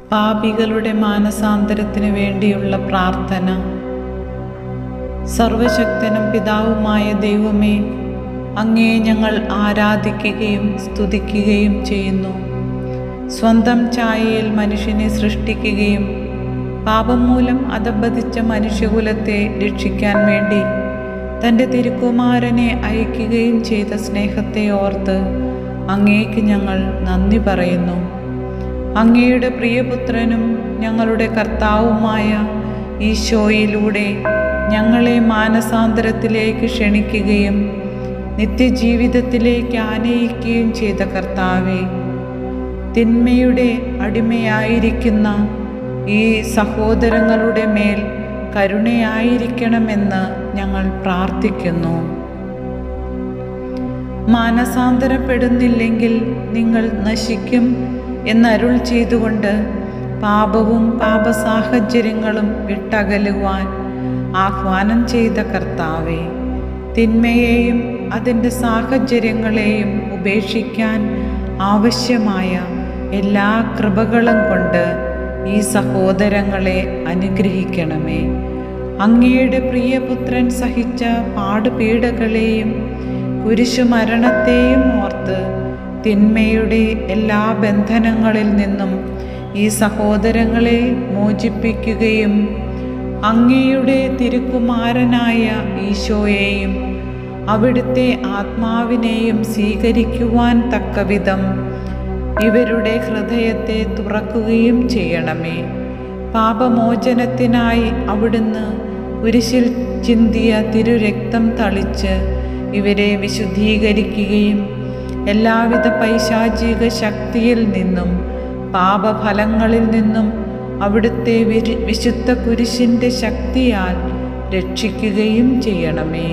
പാപികളുടെ മാനസാന്തരത്തിനു വേണ്ടിയുള്ള പ്രാർത്ഥന സർവശക്തനും പിതാവുമായ ദൈവമേ അങ്ങേ ഞങ്ങൾ ആരാധിക്കുകയും സ്തുതിക്കുകയും ചെയ്യുന്നു സ്വന്തം ഛായയിൽ മനുഷ്യനെ സൃഷ്ടിക്കുകയും പാപം മൂലം അധബധിച്ച മനുഷ്യകുലത്തെ രക്ഷിക്കാൻ വേണ്ടി തൻ്റെ തിരുക്കുമാരനെ അയക്കുകയും ചെയ്ത സ്നേഹത്തെ ഓർത്ത് അങ്ങേക്ക് ഞങ്ങൾ നന്ദി പറയുന്നു അങ്ങയുടെ പ്രിയപുത്രനും ഞങ്ങളുടെ കർത്താവുമായ ഈശോയിലൂടെ ഞങ്ങളെ മാനസാന്തരത്തിലേക്ക് ക്ഷണിക്കുകയും നിത്യജീവിതത്തിലേക്ക് ആനയിക്കുകയും ചെയ്ത കർത്താവെ തിന്മയുടെ അടിമയായിരിക്കുന്ന ഈ സഹോദരങ്ങളുടെ മേൽ കരുണയായിരിക്കണമെന്ന് ഞങ്ങൾ പ്രാർത്ഥിക്കുന്നു മാനസാന്തരപ്പെടുന്നില്ലെങ്കിൽ നിങ്ങൾ നശിക്കും എന്നരുൾ ചെയ്തുകൊണ്ട് പാപവും പാപസാഹചര്യങ്ങളും വിട്ടകലുവാൻ ആഹ്വാനം ചെയ്ത കർത്താവെ തിന്മയെയും അതിൻ്റെ സാഹചര്യങ്ങളെയും ഉപേക്ഷിക്കാൻ ആവശ്യമായ എല്ലാ കൃപകളും കൊണ്ട് ഈ സഹോദരങ്ങളെ അനുഗ്രഹിക്കണമേ അങ്ങയുടെ പ്രിയപുത്രൻ സഹിച്ച പാടുപീഡകളെയും കുരിശുമരണത്തെയും ഓർത്ത് തിന്മയുടെ എല്ലാ ബന്ധനങ്ങളിൽ നിന്നും ഈ സഹോദരങ്ങളെ മോചിപ്പിക്കുകയും അങ്ങയുടെ തിരുക്കുമാരനായ ഈശോയെയും അവിടുത്തെ ആത്മാവിനെയും സ്വീകരിക്കുവാൻ തക്കവിധം ഇവരുടെ ഹൃദയത്തെ തുറക്കുകയും ചെയ്യണമേ പാപമോചനത്തിനായി അവിടുന്ന് കുരിശിൽ ചിന്തിയ തിരുരക്തം തളിച്ച് ഇവരെ വിശുദ്ധീകരിക്കുകയും എല്ലാവിധ പൈശാചിക ശക്തിയിൽ നിന്നും പാപഫലങ്ങളിൽ നിന്നും അവിടുത്തെ വിരി- വിശുദ്ധ കുരിശിൻ്റെ ശക്തിയാൽ രക്ഷിക്കുകയും ചെയ്യണമേ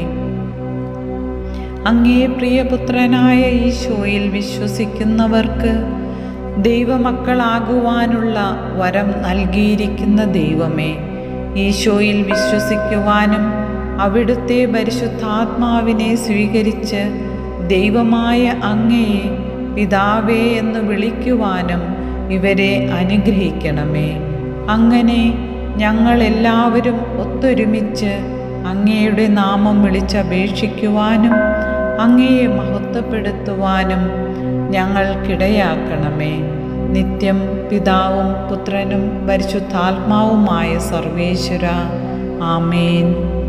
അങ്ങേ പ്രിയപുത്രനായ ഈശോയിൽ വിശ്വസിക്കുന്നവർക്ക് ദൈവമക്കളാകുവാനുള്ള വരം നൽകിയിരിക്കുന്ന ദൈവമേ ഈശോയിൽ വിശ്വസിക്കുവാനും അവിടുത്തെ പരിശുദ്ധാത്മാവിനെ സ്വീകരിച്ച് ദൈവമായ അങ്ങയെ പിതാവേ എന്ന് വിളിക്കുവാനും ഇവരെ അനുഗ്രഹിക്കണമേ അങ്ങനെ ഞങ്ങളെല്ലാവരും ഒത്തൊരുമിച്ച് അങ്ങയുടെ നാമം വിളിച്ചപേക്ഷിക്കുവാനും അങ്ങയെ മഹത്വപ്പെടുത്തുവാനും ഞങ്ങൾക്കിടയാക്കണമേ നിത്യം പിതാവും പുത്രനും പരിശുദ്ധാത്മാവുമായ സർവേശ്വര ആമേൻ